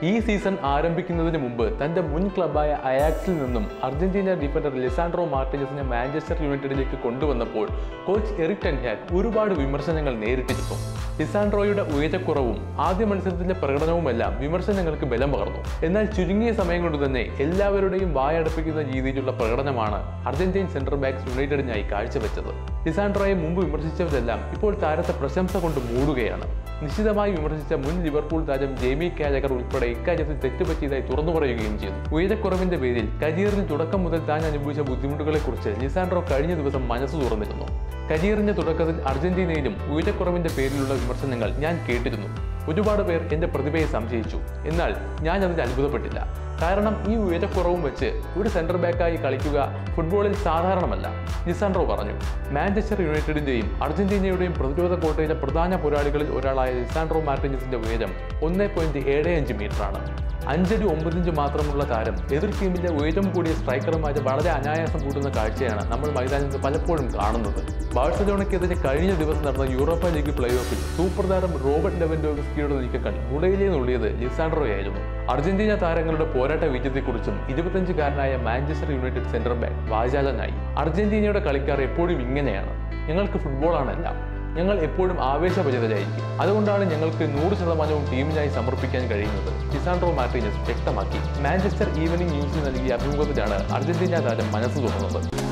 ഈ സീസൺ ആരംഭിക്കുന്നതിന് മുമ്പ് തന്റെ മുൻ ക്ലബായ അയാക്സിൽ നിന്നും അർജന്റീന ഡിഫൻഡർ ലിസാൻഡ്രോ മാർട്ടിനസിനെ മാഞ്ചസ്റ്റർ യുണൈറ്റഡിലേക്ക് കൊണ്ടുവന്നപ്പോൾ കോച്ച് എറിക് ടെൻഹാഗ് ഒരുപാട് വിമർശനങ്ങൾ നേരിട്ടിരുന്നു ലിസാൻഡ്രോയുടെ ഉയരക്കുറവും ആദ്യ മത്സരത്തിന്റെ പ്രകടനവുമെല്ലാം വിമർശനങ്ങൾക്ക് ബലം പകർന്നു എന്നാൽ ചുരുങ്ങിയ സമയം കൊണ്ട് തന്നെ എല്ലാവരുടെയും വായടപ്പിക്കുന്ന രീതിയിലുള്ള പ്രകടനമാണ് അർജന്റീൻ സെൻട്രൽ ബാക്സ് യുണൈറ്റഡിനായി കാഴ്ചവെച്ചത് ലിസാൻഡ്രോയെ മുമ്പ് വിമർശിച്ചവരെല്ലാം ഇപ്പോൾ താരത്തെ പ്രശംസ കൊണ്ട് മൂടുകയാണ് നിശ്ചിതമായി വിമർശിച്ച മുൻ ലിവർപൂൾ താരം ജെയ്മി കാജകർ ഉൾപ്പെടെ ഇക്കാര്യത്തിൽ തെറ്റുപറ്റിയതായി തുറന്നു പറയുകയും ചെയ്തു ഉയരക്കുറവിന്റെ പേരിൽ കരിയറിന് തുടക്കം മുതൽ താൻ അനുഭവിച്ച ബുദ്ധിമുട്ടുകളെക്കുറിച്ച് ലിസാൻഡ്രോ കഴിഞ്ഞ ദിവസം മനസ്സ് തുറന്നിരുന്നു കരിയറിന്റെ തുടക്കത്തിൽ അർജന്റീനയിലും ഉയരക്കുറവിന്റെ പേരിലുള്ള വിമർശനങ്ങൾ ഞാൻ കേട്ടിരുന്നു ഒരുപാട് പേർ എന്റെ പ്രതിഭയെ സംശയിച്ചു എന്നാൽ ഞാൻ അതിൽ അത്ഭുതപ്പെട്ടില്ല കാരണം ഈ ഉയരക്കുറവും വെച്ച് ഒരു സെന്റർ ബാക്കായി കളിക്കുക ഫുട്ബോളിൽ സാധാരണമല്ല ലിസാൻഡ്രോ പറഞ്ഞു മാഞ്ചസ്റ്റർ യുണൈറ്റഡിന്റെയും അർജന്റീനയുടെയും പ്രതിരോധ കോട്ടയിലെ പ്രധാന പോരാളികളിൽ ഒരാളായ ലിസാൻഡ്രോ മാർട്ടിനസിന്റെ ഉയരം ഒന്ന് പോയിന്റ് ഏഴ് അഞ്ച് മീറ്ററാണ് അഞ്ചടി ഒമ്പതിഞ്ച് മാത്രമുള്ള താരം എതിർ ടീമിന്റെ ഉയരം കൂടിയ സ്ട്രൈക്കറുമായിട്ട് വളരെ അനായാസം കൂട്ടുന്ന കാഴ്ചയാണ് നമ്മൾ മൈതാനത്ത് പലപ്പോഴും കാണുന്നത് ബാഴ്സലോണയ്ക്കെതിരെ കഴിഞ്ഞ ദിവസം നടന്ന യൂറോപ്പ ലീഗ് പ്ലേ ഓഫിൽ സൂപ്പർ താരം റോബർട്ട് ലെവൻഡോവിസ്കിയുടെ നീക്കങ്ങൾ മുളയിലേ നുള്ളിയത് ലിസാൻഡ്രോയായിരുന്നു അർജന്റീന താരങ്ങളുടെ പോരാട്ട വിജയത്തെക്കുറിച്ചും ഇരുപത്തഞ്ചുകാരനായ മാഞ്ചസ്റ്റർ യുണൈറ്റഡ് സെന്റർ ബാക്ക് വാചാലനായി അർജന്റീനയുടെ കളിക്കാർ എപ്പോഴും ഇങ്ങനെയാണ് ഞങ്ങൾക്ക് ഫുട്ബോളാണ് എല്ലാം ഞങ്ങൾ എപ്പോഴും ആവേശഭരിതരായിരിക്കും അതുകൊണ്ടാണ് ഞങ്ങൾക്ക് നൂറ് ശതമാനവും ടീമിനായി സമർപ്പിക്കാൻ കഴിയുന്നത് ലിസാൻഡ്രോ മാർട്ടിനസ് വ്യക്തമാക്കി മാഞ്ചസ്റ്റർ ഈവനിംഗ് ന്യൂസിൽ നൽകിയ അഭിമുഖത്തിലാണ് അർജന്റീന താരം മനസ്സ് തുറന്നത്